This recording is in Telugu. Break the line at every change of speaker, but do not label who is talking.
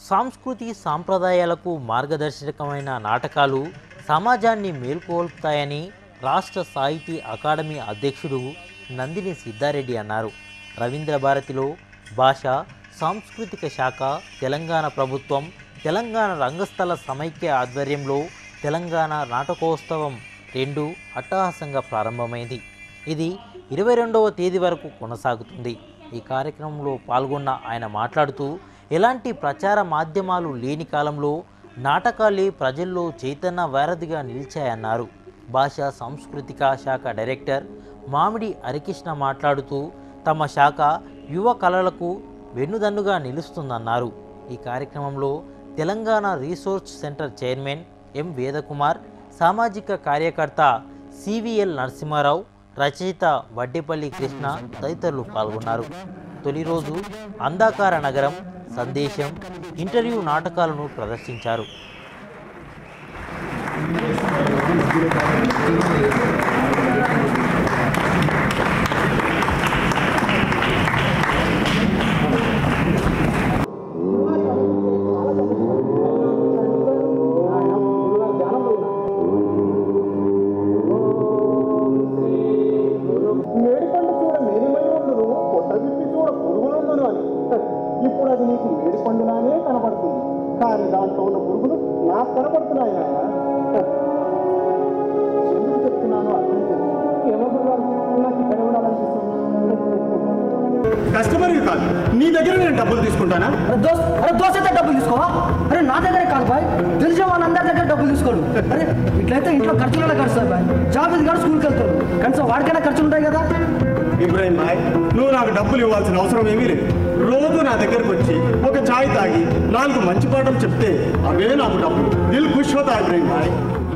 సాంస్కృతి సాంప్రదాయాలకు మార్గదర్శకమైన నాటకాలు సమాజాన్ని మేల్కొల్పుతాయని రాష్ట్ర సాహితీ అకాడమీ అధ్యక్షుడు నందిని సిద్ధారెడ్డి అన్నారు రవీంద్ర భారతిలో భాష సాంస్కృతిక శాఖ తెలంగాణ ప్రభుత్వం తెలంగాణ రంగస్థల సమైక్య ఆధ్వర్యంలో తెలంగాణ నాటకోత్సవం రెండు అట్టహాసంగా ప్రారంభమైంది ఇది ఇరవై రెండవ తేదీ వరకు కొనసాగుతుంది ఈ కార్యక్రమంలో పాల్గొన్న ఆయన మాట్లాడుతూ ఎలాంటి ప్రచార మాధ్యమాలు లేని కాలంలో నాటకాలే ప్రజల్లో చైతన్య వారధిగా నిలిచాయన్నారు భాషా సాంస్కృతిక శాఖ డైరెక్టర్ మామిడి హరికృష్ణ మాట్లాడుతూ తమ శాఖ యువ కళలకు వెన్నుదన్నుగా నిలుస్తుందన్నారు ఈ కార్యక్రమంలో Telangana resource centre chairman M Vedakumar సామాజిక కార్యకర్త సివిఎల్ నరసింహారావు రచయిత వడ్డేపల్లి కృష్ణ తదితరులు పాల్గొన్నారు తొలి రోజు అందాకార నగరం సందేశం ఇంటర్వ్యూ నాటకాలను ప్రదర్శించారు
మేడిపండు చూడ మేలిమై ఉండును పొట్ట విప్పి చూడ పురుగులుండును అని ఇప్పుడు అది నీకు మేడిపండులానే కనబడుతుంది కానీ దాంట్లో ఉన్న పురుగులు నాకు కనబడుతున్నాయి నాయన ఎందుకు చెప్తున్నానో అర్థం చేసుకో ఏమో గురుగారు నాకు ఇక్కడ ఉండాలనిపిస్తుంది కస్టమర్ కాదు నీ దగ్గర నేను డబ్బులు తీసుకుంటానా
అరే దోస్త్ అరే దోస్త్ అయితే డబ్బులు తీసుకోవా అరే నా దగ్గరే కాదు బాయ్ తెలిసిన వాళ్ళందరి దగ్గర డబ్బులు తీసుకోడు అరే ఇట్లయితే ఇంట్లో ఖర్చులలో ఖర్చు బాయ్ జాబ్ ఇది కూడా స్కూల్కి వెళ్తాడు కనీసం వాడికైనా ఖర్చులు ఉంటాయి కదా
ఇబ్రాహిం భాయ్ నువ్వు నాకు డబ్బులు ఇవ్వాల్సిన అవసరం ఏమీ లేదు రోజు నా దగ్గరకు వచ్చి ఒక చాయ్ తాగి నాలుగు మంచి పాటలు చెప్తే అవే నాకు డబ్బులు దిల్ ఖుష్ హోతా ఇబ్రాహిం భాయ్